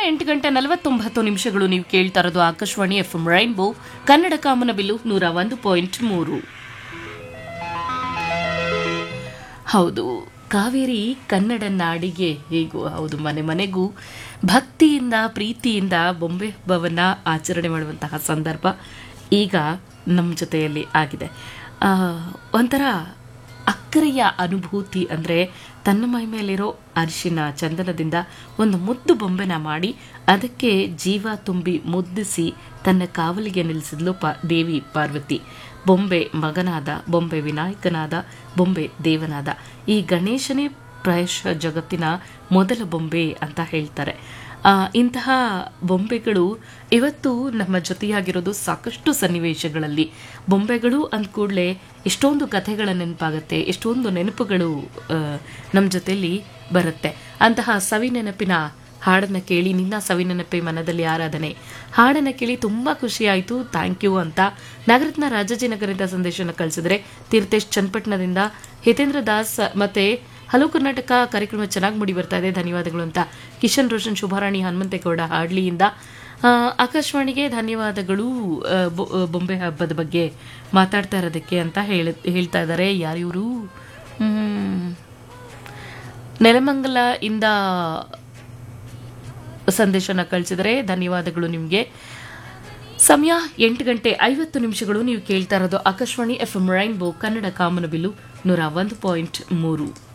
ಎಂಟು ಗಂಟೆ ನಲವತ್ತೊಂಬತ್ತು ನಿಮಿಷಗಳು ನೀವು ಕೇಳ್ತಾ ಇರೋದು Akashvani F M rainbow Kannada ಕಾಮನಬಿಲ್ಲು ನೂರ ಒಂದು ಪಾಯಿಂಟ್ ಮೂರು ಹೌದು ಕಾವೇರಿ ಕನ್ನಡ ನಾಡಿಗೆ ಹೇಗೂ ಹೌದು ಮನೆ ಮನೆಗೂ ಭಕ್ತಿಯಿಂದ ಪ್ರೀತಿಯಿಂದ ಬೊಂಬೆ ಹಬ್ಬವನ್ನು ಆಚರಣೆ ಮಾಡುವಂತಹ ಸಂದರ್ಭ ಈಗ ನಮ್ಮ ಜೊತೆಯಲ್ಲಿ ಆಗಿದೆ ಆ, ಒಂಥರ ಅಕ್ಕರೆಯ ಅನುಭೂತಿ ಅಂದರೆ ತನ್ನ ಮೈ ಮೇಲಿರೋ ಅರಿಶಿನ ಚಂದನದಿಂದ ಒಂದು ಮುದ್ದು ಬೊಂಬೆನ ಮಾಡಿ ಅದಕ್ಕೆ ಜೀವ ತುಂಬಿ ಮುದ್ದಿಸಿ ತನ್ನ ಕಾವಲಿಗೆ ನಿಲ್ಲಿಸಿದ್ಲು ಪ ದೇವಿ ಪಾರ್ವತಿ ಬೊಂಬೆ ಮಗನಾದ ಬೊಂಬೆ ವಿನಾಯಕನಾದ ಬೊಂಬೆ ದೇವನಾದ ಈ ಗಣೇಶನೇ ಪ್ರಾಯಶಃ ಜಗತ್ತಿನ ಮೊದಲ ಬೊಂಬೆ ಅಂತ ಹೇಳ್ತಾರೆ ಆ, ಇಂತಹ ಬೊಂಬೆಗಳು ಇವತ್ತು ನಮ್ಮ ಜೊತೆಯಾಗಿರೋದು ಸಾಕಷ್ಟು ಸನ್ನಿವೇಶಗಳಲ್ಲಿ ಬೊಂಬೆಗಳು ಅಂದ ಕೂಡಲೇ ಎಷ್ಟೊಂದು ಕಥೆಗಳ ನೆನಪಾಗುತ್ತೆ ಎಷ್ಟೊಂದು ನೆನಪುಗಳು ಆ, ನಮ್ಮ ಜೊತೆಯಲ್ಲಿ ಬರುತ್ತೆ ಅಂತಹ ಸವಿ ನೆನಪಿನ ಹಾಡನ್ನು ಕೇಳಿ ನಿನ್ನ ಸವಿ ನೆನಪೆ ಮನದಲ್ಲಿ ಆರಾಧನೆ ಹಾಡನ್ನು ಕೇಳಿ ತುಂಬ ಖುಷಿ ಆಯಿತು ಥ್ಯಾಂಕ್ ಯು ಅಂತ ನಗರತ್ನ ರಾಜಾಜಿನಗರದಿಂದ ಸಂದೇಶನ ಕಳಿಸಿದ್ರೆ ತೀರ್ಥೇಶ್ ಚನ್ನಪಟ್ಟಣದಿಂದ ಹಿತೇಂದ್ರ ದಾಸ್ ಮತ್ತೆ ಹಲೋ ಕರ್ನಾಟಕ ಕಾರ್ಯಕ್ರಮ ಚೆನ್ನಾಗಿ ಮೂಡಿ ಬರ್ತಾ ಇದೆ ಧನ್ಯವಾದಗಳು ಅಂತ ಕಿಶನ್ ರೋಷನ್ ಶುಭಾರಾಣಿ ಹನುಮಂತೇಗೌಡ ಹಾಡ್ಲಿಯಿಂದ ಆ, ಆಕಾಶವಾಣಿಗೆ ಧನ್ಯವಾದಗಳು ಆ, ಬೊ- ಆ, ಬೊಂಬೆ ಹಬ್ಬದ ಬಗ್ಗೆ ಮಾತಾಡ್ತಾ ಇರೋದಕ್ಕೆ ಅಂತ ಹೇಳ ಹೇಳ್ತಾ ಇದ್ದಾರೆ ಯಾರಿವರು ನೆಲಮಂಗಲ ಇಂದ ಸಂದೇಶನ ಕಳಿಸಿದರೆ ಧನ್ಯವಾದಗಳು ನಿಮಗೆ ಸಮಯ ಎಂಟು ಗಂಟೆ ಐವತ್ತು ನಿಮಿಷಗಳು ನೀವು ಕೇಳ್ತಾ ಇರೋದು Akashvani F M rainbow Kannada ಕಾಮನಬಿಲ್ಲು ನೂರ ಒಂದು ಪಾಯಿಂಟ್ ಮೂರು